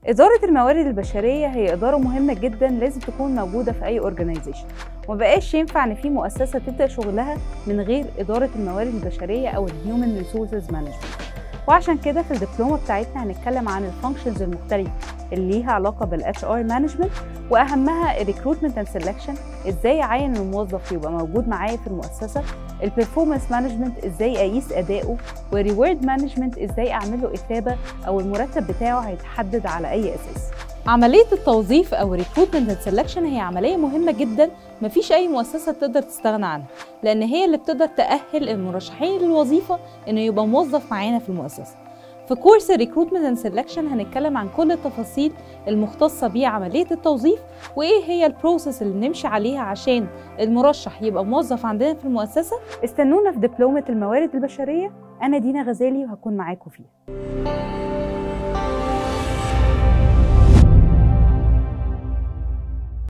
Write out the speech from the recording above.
إدارة الموارد البشرية هي إدارة مهمة جدا لازم تكون موجودة في أي أورجانيزيشن ومبقاش ينفع إن في مؤسسة تبدأ شغلها من غير إدارة الموارد البشرية أو الهيومن ريسورسز مانجمنت وعشان كده في الدبلومة بتاعتنا هنتكلم عن الفانكشنز المختلفة اللي ليها علاقة بالاتش ار مانجمنت واهمها الريكروتمنت اند سelection ازاي اعين الموظف يبقى موجود معايا في المؤسسه البرفورمانس مانجمنت ازاي اقيس اداؤه والريورد مانجمنت ازاي اعمل له اثابه او المرتب بتاعه هيتحدد على اي اساس عملية التوظيف أو recruitment and selection هي عملية مهمة جدا مفيش أي مؤسسة تقدر تستغنى عنها لأن هي اللي بتقدر تأهل المرشحين للوظيفة إنه يبقى موظف معانا في المؤسسة في كورس الريكروتمنت اند سelection هنتكلم عن كل التفاصيل المختصة بعملية التوظيف وإيه هي البروسيس اللي نمشي عليها عشان المرشح يبقى موظف عندنا في المؤسسة استنونا في دبلومة الموارد البشرية أنا دينا غزالي وهكون معاكم فيها